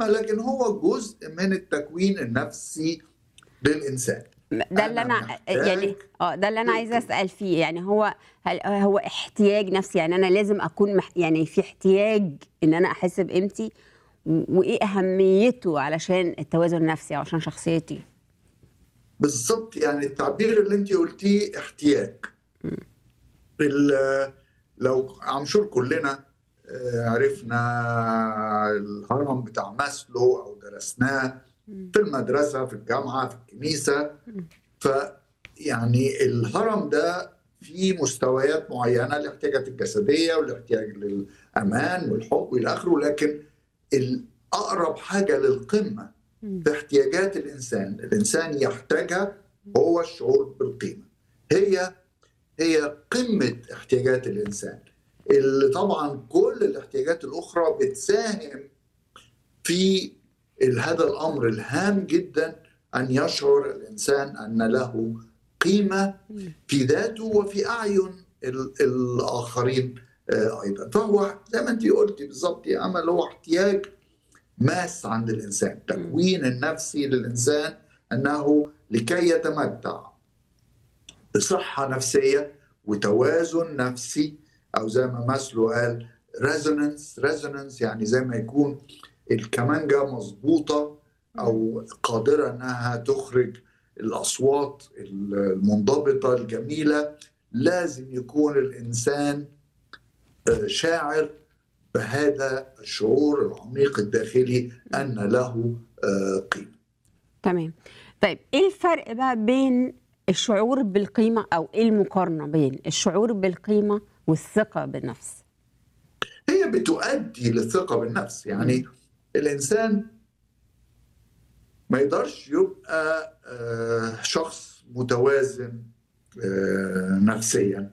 القمه لكن هو جزء من التكوين النفسي للانسان ده اللي أنا انا محتاج يعني اه ده اللي انا عايزه للقمة. اسال فيه يعني هو هل هو احتياج نفسي يعني انا لازم اكون مح يعني في احتياج ان انا احس بقيمتي و- وايه اهميته علشان التوازن النفسي او عشان شخصيتي بالظبط يعني التعبير اللي انت قلتيه احتياج ال- لو عم شور كلنا آه، عرفنا الهرم بتاع ماسلو او درسناه في المدرسه في الجامعه في الكنيسه ف يعني الهرم ده فيه مستويات معينه الاحتياجات الجسديه والاحتياج للامان والحب والى اخره لكن الاقرب حاجه للقمه في احتياجات الانسان الانسان يحتاجها هو الشعور بالقيمه هي هي قمه احتياجات الانسان اللي طبعا كل الاحتياجات الاخرى بتساهم في ال- هذا الامر الهام جدا ان يشعر الانسان ان له قيمه في ذاته وفي اعين ال- الاخرين آه، ايضا فهو زي ما انت قلتي بالظبط يا امل هو احتياج ماس عند الانسان تكوين النفسي للانسان انه لكي يتمتع بصحه نفسيه وتوازن نفسي او زي ما ماسلو قال ريزونانس ريزونانس يعني زي ما يكون الكمانجه مظبوطه او قادره انها تخرج الاصوات المنضبطه الجميله لازم يكون الانسان آه، شاعر بهذا الشعور العميق الداخلي ان له آه، قيمه تمام طيب ايه الفرق بقى بين الشعور بالقيمه او ايه المقارنه بين الشعور بالقيمه والثقه بالنفس هي بتؤدي للثقه بالنفس يعني الانسان ما يقدرش يبقى آه، شخص متوازن آه، نفسيا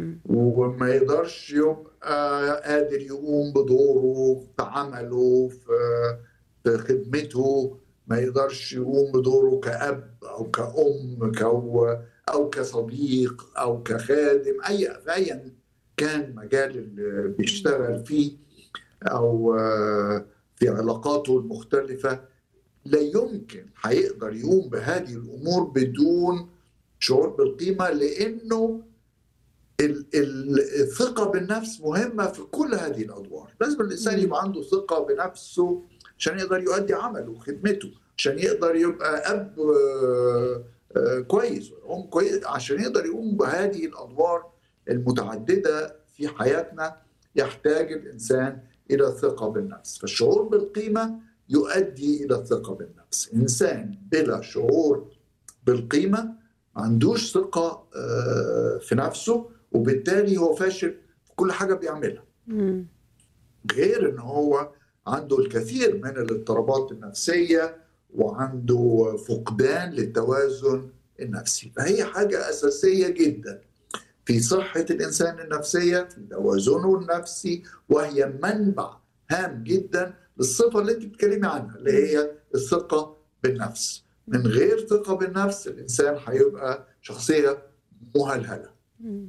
وما يقدرش يبقى قادر يقوم بدوره في عمله في في خدمته ما يقدرش يقوم بدوره كأب أو كأم كو أو كصديق أو كخادم أي أيا كان مجال اللي بيشتغل فيه أو آه، في علاقاته المختلفة لا يمكن هيقدر يقوم بهذه الأمور بدون شعور بالقيمة لأنه ال- ال- الثقة بالنفس مهمة في كل هذه الأدوار لازم الإنسان مم. يبقى عنده ثقة بنفسه عشان يقدر يؤدي عمله وخدمته عشان يقدر يبقى أب آه، آه، كويس أم كويس عشان يقدر يقوم بهذه الأدوار المتعددة في حياتنا يحتاج الإنسان إلى الثقة بالنفس فالشعور بالقيمة يؤدي إلى الثقة بالنفس إنسان بلا شعور بالقيمة ما عندوش ثقة آه، في نفسه وبالتالي هو فاشل في كل حاجة بيعملها مم. غير ان هو عنده الكثير من الاضطرابات النفسية وعنده فقدان للتوازن النفسي فهي حاجة أساسية جدا في صحة الإنسان النفسية في توازنه النفسي وهي منبع هام جدا للصفة اللي أنت بتتكلمي عنها اللي هي الثقة بالنفس من غير ثقة بالنفس الإنسان هيبقى شخصية مهلهلة مم.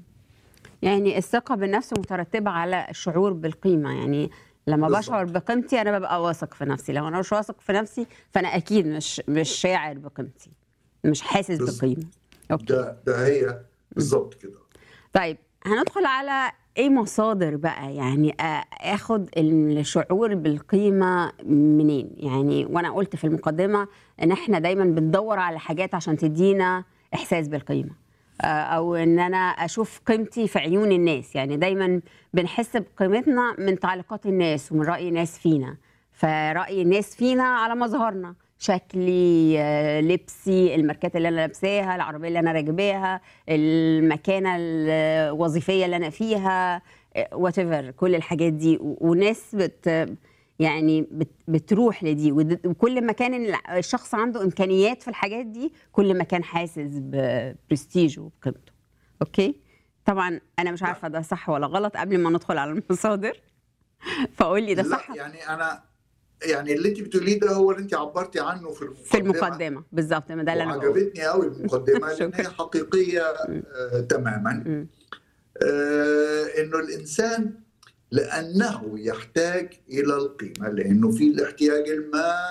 يعني الثقة بالنفس مترتبة على الشعور بالقيمة يعني لما بالظبط. بشعر بقيمتي أنا ببقى واثق في نفسي لو أنا مش واثق في نفسي فأنا أكيد مش مش شاعر بقيمتي مش حاسس بالظبط. بقيمة أوكي ده ده هي بالظبط كده طيب هندخل على ايه مصادر بقى يعني آ- اخد الشعور بالقيمه منين يعني وانا قلت في المقدمه ان احنا دايما بندور على حاجات عشان تدينا احساس بالقيمه آ، او ان انا اشوف قيمتي في عيون الناس يعني دايما بنحس بقيمتنا من تعليقات الناس ومن راي الناس فينا فراي الناس فينا على مظهرنا شكلي آه، لبسي الماركات اللي انا لابساها العربيه اللي انا راكباها المكانه الوظيفيه اللي انا فيها وات كل الحاجات دي و- وناس بت يعني بت بتروح لدي ود- وكل ما كان ال- الشخص عنده امكانيات في الحاجات دي كل ما كان حاسس ببرستيجه وبقيمته اوكي طبعا انا مش عارفه ده صح ولا غلط قبل ما ندخل على المصادر فقول لي ده لا صح يعني انا يعني اللي انت بتقوليه ده هو اللي انت عبرتي عنه في المقدمه في المقدمه بالظبط ما ده اللي انا بقوله وعجبتني قوي المقدمه لان شكراً. هي حقيقيه آه تماما مم. آه انه الانسان لانه يحتاج الى القيمه لانه في الاحتياج المادي